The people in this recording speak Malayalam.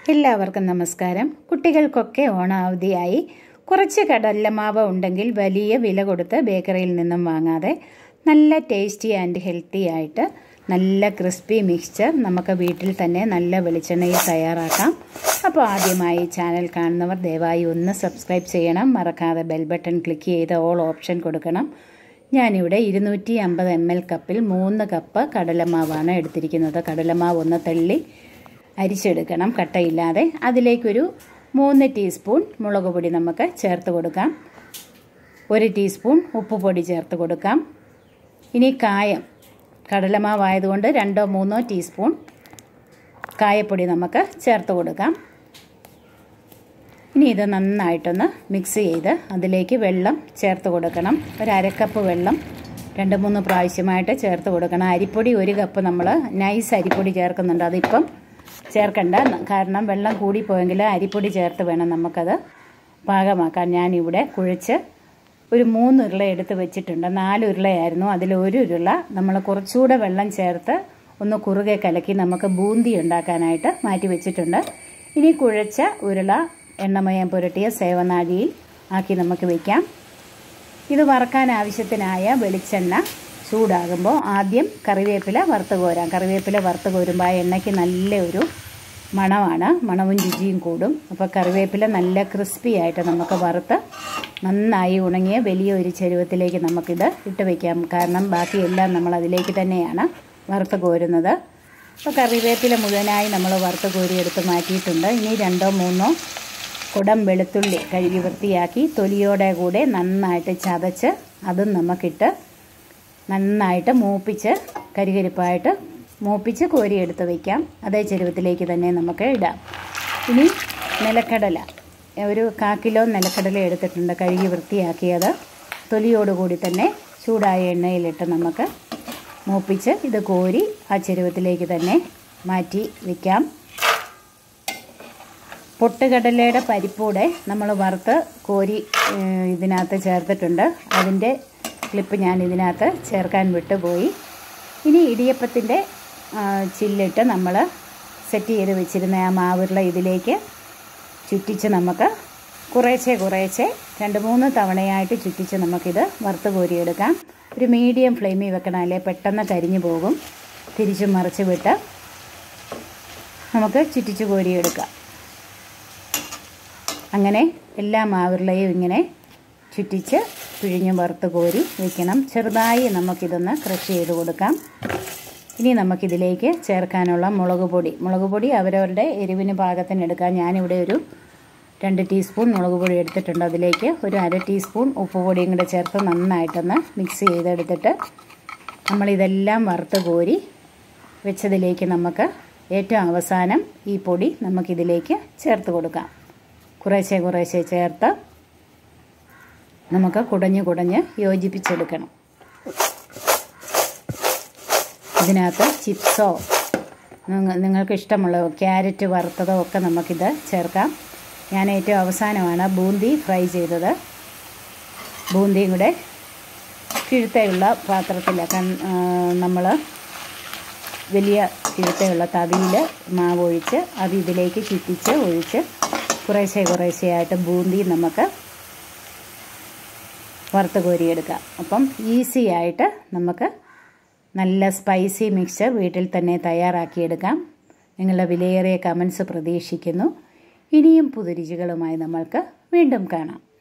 എല്ലാവർക്കും നമസ്കാരം കുട്ടികൾക്കൊക്കെ ഓണാവധിയായി കുറച്ച് കടലമാവ് ഉണ്ടെങ്കിൽ വലിയ വില കൊടുത്ത് ബേക്കറിയിൽ നിന്നും വാങ്ങാതെ നല്ല ടേസ്റ്റി ആൻഡ് ഹെൽത്തി ആയിട്ട് നല്ല ക്രിസ്പി മിക്സ്ചർ നമുക്ക് വീട്ടിൽ തന്നെ നല്ല വെളിച്ചെണ്ണയിൽ തയ്യാറാക്കാം അപ്പോൾ ആദ്യമായി ചാനൽ കാണുന്നവർ ദയവായി ഒന്ന് സബ്സ്ക്രൈബ് ചെയ്യണം മറക്കാതെ ബെൽ ബട്ടൺ ക്ലിക്ക് ചെയ്ത് ഓൾ ഓപ്ഷൻ കൊടുക്കണം ഞാനിവിടെ ഇരുന്നൂറ്റി അമ്പത് എം എൽ കപ്പിൽ മൂന്ന് കപ്പ് കടലമാവാണ് എടുത്തിരിക്കുന്നത് കടലമാവ് ഒന്ന് തള്ളി അരിച്ചെടുക്കണം കട്ടയില്ലാതെ അതിലേക്കൊരു മൂന്ന് ടീസ്പൂൺ മുളക് പൊടി നമുക്ക് ചേർത്ത് കൊടുക്കാം ഒരു ടീസ്പൂൺ ഉപ്പ് പൊടി ചേർത്ത് കൊടുക്കാം ഇനി കായം കടലമാവായതുകൊണ്ട് രണ്ടോ മൂന്നോ ടീസ്പൂൺ കായപ്പൊടി നമുക്ക് ചേർത്ത് കൊടുക്കാം ഇനി ഇത് നന്നായിട്ടൊന്ന് മിക്സ് ചെയ്ത് അതിലേക്ക് വെള്ളം ചേർത്ത് കൊടുക്കണം ഒരു അരക്കപ്പ് വെള്ളം രണ്ട് മൂന്ന് പ്രാവശ്യമായിട്ട് ചേർത്ത് കൊടുക്കണം അരിപ്പൊടി ഒരു കപ്പ് നമ്മൾ നൈസ് അരിപ്പൊടി ചേർക്കുന്നുണ്ട് അതിപ്പം ചേർക്കണ്ട കാരണം വെള്ളം കൂടിപ്പോയെങ്കിൽ അരിപ്പൊടി ചേർത്ത് വേണം നമുക്കത് പാകമാക്കാൻ ഞാനിവിടെ കുഴച്ച് ഒരു മൂന്ന് ഉരുള എടുത്ത് വെച്ചിട്ടുണ്ട് നാല് ഉരുളയായിരുന്നു അതിൽ ഒരു ഉരുള നമ്മൾ കുറച്ചുകൂടെ വെള്ളം ചേർത്ത് ഒന്ന് കുറുകെ കലക്കി നമുക്ക് ബൂന്തി ഉണ്ടാക്കാനായിട്ട് മാറ്റി വെച്ചിട്ടുണ്ട് ഇനി കുഴച്ച ഉരുള എണ്ണമയം പുരട്ടിയ സേവനാഴിയിൽ ആക്കി നമുക്ക് വയ്ക്കാം ഇത് വറക്കാൻ ആവശ്യത്തിനായ വെളിച്ചെണ്ണ ചൂടാകുമ്പോൾ ആദ്യം കറിവേപ്പില വറുത്ത് കോരാം കറിവേപ്പില വറുത്ത് കോരുമ്പോൾ ആ എണ്ണയ്ക്ക് നല്ല ഒരു മണമാണ് മണവും രുചിയും കൂടും അപ്പോൾ കറിവേപ്പില നല്ല ക്രിസ്പി ആയിട്ട് നമുക്ക് വറുത്ത് നന്നായി ഉണങ്ങിയ വലിയ ഒരു ചെരുവത്തിലേക്ക് നമുക്കിത് ഇട്ട് വയ്ക്കാം കാരണം ബാക്കിയെല്ലാം നമ്മൾ അതിലേക്ക് തന്നെയാണ് വറുത്ത് കോരുന്നത് അപ്പോൾ കറിവേപ്പില മുഴുവനായി നമ്മൾ വറുത്ത് കോരിയെടുത്ത് മാറ്റിയിട്ടുണ്ട് ഇനി രണ്ടോ മൂന്നോ കുടം വെളുത്തുള്ളി കഴുകി വൃത്തിയാക്കി തൊലിയോടെ കൂടെ നന്നായിട്ട് ചതച്ച് അതും നമുക്കിട്ട് നന്നായിട്ട് മൂപ്പിച്ച് കരികരിപ്പായിട്ട് മൂപ്പിച്ച് കോരിയെടുത്ത് വയ്ക്കാം അതേ ചെരുവത്തിലേക്ക് തന്നെ നമുക്ക് ഇടാം ഇനി നിലക്കടല ഒരു കാ കിലോ നിലക്കടല എടുത്തിട്ടുണ്ട് കഴുകി വൃത്തിയാക്കിയത് തൊലിയോടുകൂടി തന്നെ ചൂടായ എണ്ണയിലിട്ട് നമുക്ക് മൂപ്പിച്ച് ഇത് കോരി ആ ചെരുവത്തിലേക്ക് തന്നെ മാറ്റി വയ്ക്കാം പൊട്ടുകടലയുടെ പരിപ്പൂടെ നമ്മൾ വറുത്ത് കോരി ഇതിനകത്ത് ചേർത്തിട്ടുണ്ട് അതിൻ്റെ ക്ലിപ്പ് ഞാൻ ഇതിനകത്ത് ചേർക്കാൻ വിട്ടുപോയി ഇനി ഇടിയപ്പത്തിൻ്റെ ചില്ലിട്ട് നമ്മൾ സെറ്റ് ചെയ്ത് വെച്ചിരുന്ന ആ മാവുരുള ഇതിലേക്ക് ചുറ്റിച്ച് നമുക്ക് കുറേശ്ശെ കുറേശ്ശെ രണ്ട് മൂന്ന് തവണയായിട്ട് ചുറ്റിച്ച് നമുക്കിത് വറുത്ത് കോരിയെടുക്കാം ഒരു മീഡിയം ഫ്ലെയിമിൽ വെക്കണം അല്ലെ പെട്ടെന്ന് കരിഞ്ഞു പോകും തിരിച്ചു മറിച്ച് വിട്ട് നമുക്ക് ചുറ്റിച്ച് കോരിയെടുക്കാം അങ്ങനെ എല്ലാ മാവുരുളയും ഇങ്ങനെ ചുറ്റിച്ച് പിഴിഞ്ഞ് വറുത്ത് കോരി വയ്ക്കണം ചെറുതായി നമുക്കിതൊന്ന് ക്രഷ് ചെയ്ത് കൊടുക്കാം ഇനി നമുക്കിതിലേക്ക് ചേർക്കാനുള്ള മുളക് പൊടി മുളക് പൊടി അവരവരുടെ എരിവിന് പാകത്തിന് എടുക്കാം ഞാനിവിടെ ഒരു രണ്ട് ടീസ്പൂൺ മുളക് പൊടി എടുത്തിട്ടുണ്ട് അതിലേക്ക് ഒരു അര ടീസ്പൂൺ ഉപ്പ് പൊടിയും കൂടെ ചേർത്ത് നന്നായിട്ടൊന്ന് മിക്സ് ചെയ്തെടുത്തിട്ട് നമ്മളിതെല്ലാം വറുത്ത് കോരി വെച്ചതിലേക്ക് നമുക്ക് ഏറ്റവും അവസാനം ഈ പൊടി നമുക്കിതിലേക്ക് ചേർത്ത് കൊടുക്കാം കുറേശ്ശെ കുറേശ്ശെ ചേർത്ത് നമുക്ക് കുടഞ്ഞ് കുടഞ്ഞ് യോജിപ്പിച്ചെടുക്കണം ഇതിനകത്ത് ചിപ്സോ നിങ്ങൾക്ക് ഇഷ്ടമുള്ള ക്യാരറ്റ് വറുത്തതോ ഒക്കെ നമുക്കിത് ചേർക്കാം ഞാൻ ഏറ്റവും അവസാനമാണ് ബൂന്തി ഫ്രൈ ചെയ്തത് ബൂന്തിയും കൂടെ കിഴുത്തയുള്ള പാത്രത്തിലൊക്കെ നമ്മൾ വലിയ കിഴുത്തയുള്ള തവിയിൽ മാവ് ഒഴിച്ച് അത് ഇതിലേക്ക് ചുറ്റിച്ച് ഒഴിച്ച് കുറേശ്ശെ കുറേശ്ശെയായിട്ട് ബൂന്തി നമുക്ക് വറുത്ത് കോരിയെടുക്കാം അപ്പം ഈസി ആയിട്ട് നമുക്ക് നല്ല സ്പൈസി മിക്സ്ചർ വീട്ടിൽ തന്നെ തയ്യാറാക്കിയെടുക്കാം നിങ്ങളുടെ വിലയേറിയ കമൻസ് പ്രതീക്ഷിക്കുന്നു ഇനിയും പുതുരുചികളുമായി നമ്മൾക്ക് വീണ്ടും കാണാം